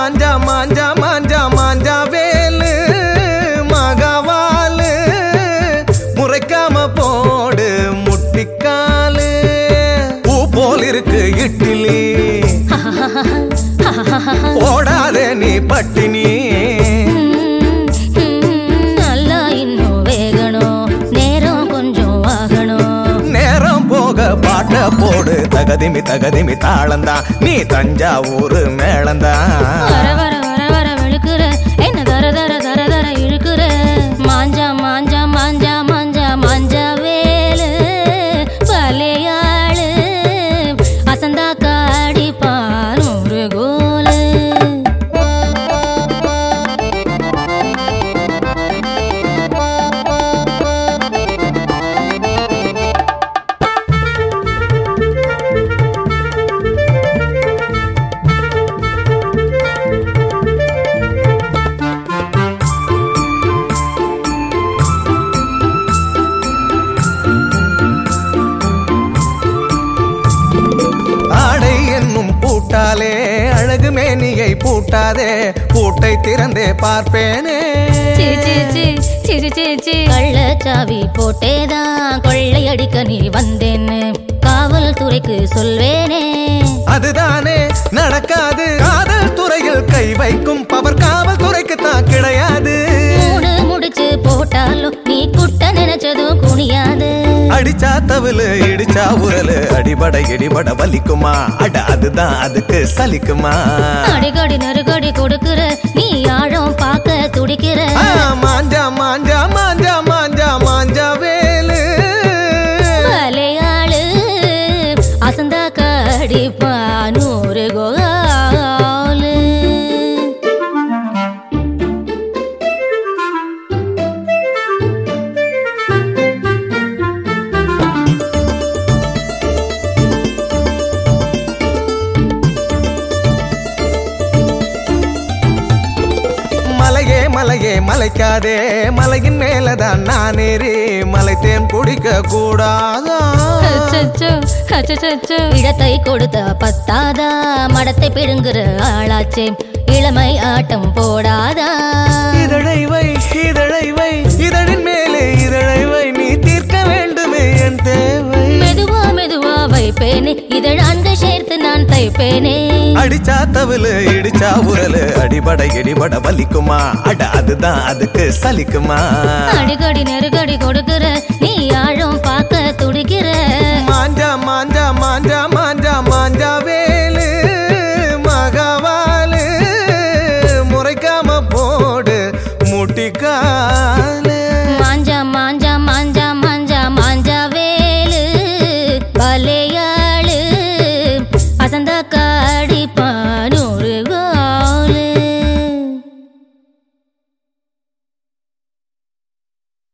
மாஞ்சா மாஞ்சா மாஞ்சா மாஞ்சா வேலு மகவாலு முறைக்காம போடு முட்டிக்காலு பூ போல் இருக்கு இட்லி போடாதே நீ பட்டினி நல்லா இன்னும் வேகணும் நேரம் கொஞ்சம் ஆகணும் நேரம் போக பாட்ட போடு தகதிமி தகதிமி தாளந்தான் நீ தஞ்சாவூர் மேளந்தான் வர வர வர வர வெளுக்குற என்ன தர தர தர தர இழுக்குற மாஞ்சா மாஞ்சா மாஞ்சா மாஞ்சா மாஞ்சா வேலு பலையாளு அசந்தா காடி பானூறு கோலு ஆடை என்னும் பூட்டாலே அழகு மேனியை பூட்டாதே பூட்டை திறந்தே பார்ப்பேனே சி, சி, சி, சி, சி, சி, சி. கள்ளச்சாவி போட்டேதான் கொள்ளையடிக்க நீ வந்தேன்னு காவல்துறைக்கு சொல்வேனே அதுதானே நடக்காது காதல் துறையில் கை வைக்கும் பவர் காவல்துறைக்கு தான் கிடையாது மூணு முடிச்சு போட்டாலும் நீ குட்ட நினைச்சதும் குனியாது அடிச்சா தவிலு இடிச்சா உரலு அடிபட இடிபட வலிக்குமா அட அதுதான் அதுக்கு சலிக்குமா அடிக்கடி நெருக்கடி கொடுக்கிற நீ ஆழம் பார்க்க துடிக்கிற ஆ, மாஞ்சா மாஞ்சா மாஞ்சா மாஞ்சா மாஞ்சா வேலு மலையாளு அசந்தா கடிப்பா நூறு கோலு மலையே மலையே மலைக்காதே மலையின் மேலதான் நான் ஏறி மலை தேன் குடிக்க கூடாதா அச்சச்சோ, அச்சச்சோ. இடத்தை கொடுத்த பத்தாதா மடத்தை பிடுங்குற ஆளாச்சே இளமை ஆட்டம் போடாதா இதழை வை இதழை வை இதழின் மேலே இதழை வை நீ தீர்க்க வேண்டுமே என் தேவை மெதுவா மெதுவா வைப்பேனே இதழாண்டு சேர்த்து நான் தைப்பேனே அடிச்சா தவிலு இடிச்சா உரலு அடிபட இடிபட வலிக்குமா அட அதுதான் அதுக்கு சலிக்குமா அடிக்கடி நெருக்கடி கொடுக்கிற